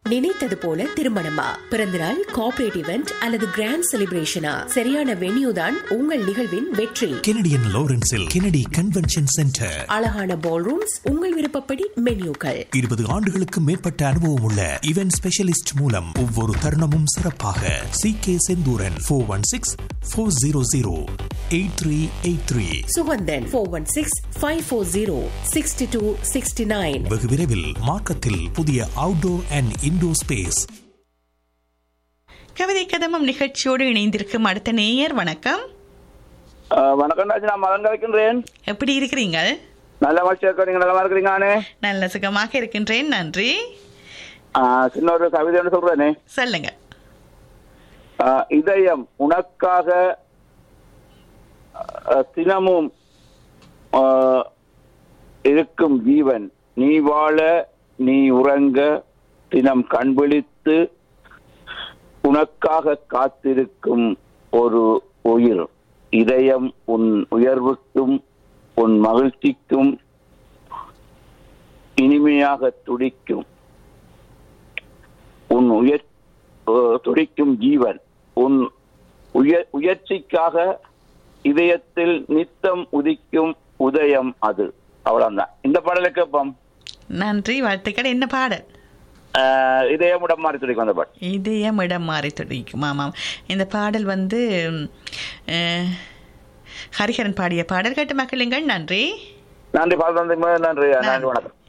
நினைத்தது போல திருமணமா பிறந்தநாள் கார்ப்பரேட் இவெண்ட் அல்லது கிராண்ட் செலிப்ரேஷனா சரியான வென்யூ தான் உங்கள் நிகழ்வின் வெற்றி கெனடியன் லாரன்ஸில் கெனடி கன்வென்ஷன் சென்டர் அழகான பால் ரூம்ஸ் உங்கள் விருப்பப்படி மென்யூக்கள் இருபது ஆண்டுகளுக்கு மேற்பட்ட அனுபவம் உள்ள இவென்ட் ஸ்பெஷலிஸ்ட் மூலம் ஒவ்வொரு தருணமும் சிறப்பாக C K Senthuran four one six four zero zero eight three eight three Suganthan four one six five four zero sixty two sixty nine வெகு விரைவில் மார்க்கத்தில் புதிய அவுட்டோர் அண்ட் இன்டோர் ஸ்பேஸ் கவிதை கதமம் நிகழ்ச்சியோடு இணைந்திருக்கும் அடுத்த நேயர் வணக்கம் ஆஹ் வணக்கம் ராஜ் நான் மகன் கலைக்கின்றேன் எப்படி இருக்கிறீங்க நல்ல மனுஷன் இருக்க நீங்க நல்லா இருக்கிறீங்கண்ணே நல்ல சுகமாக இருக்கின்றேன் நன்றி ஆஹ் சின்ன ஒரு கவிதை ஒன்று சொல்றேனே சொல்லுங்க ஆஹ் இதயம் உனக்காக ஆஹ் தினமும் ஆஹ் இருக்கும் ஜீவன் நீ வாழ நீ உறங்க தினம் கண் விழித்து உனக்காக காத்திருக்கும் ஒரு உயிர் இதயம் உன் உயர்வுக்கும் உன் மகிழ்ச்சிக்கும் இனிமையாக துடிக்கும் உன் உயர் அஹ், துடிக்கும் ஜீவன் உன் உயர் உயர்ச்சிக்காக இதயத்தில் நித்தம் உதிக்கும் உதயம் அது அவ்வளவுதான் இந்த பாடலை கேட்போம் நன்றி வாழ்த்துக்கள் என்ன பாடல் ஆஹ், இதயம் உடம் மாறி துடிக்கும் அந்த பாட்டு இதயம் இடம் மாறி துடிக்கும் ஆமாம் இந்த பாடல் வந்து ம், அஹ், ஹரிஹரன் பாடிய பாடல் கேட்டு மக்களுங்கள் நன்றி நன்றி பால் நன்றி நன்றி நன்றி வணக்கம்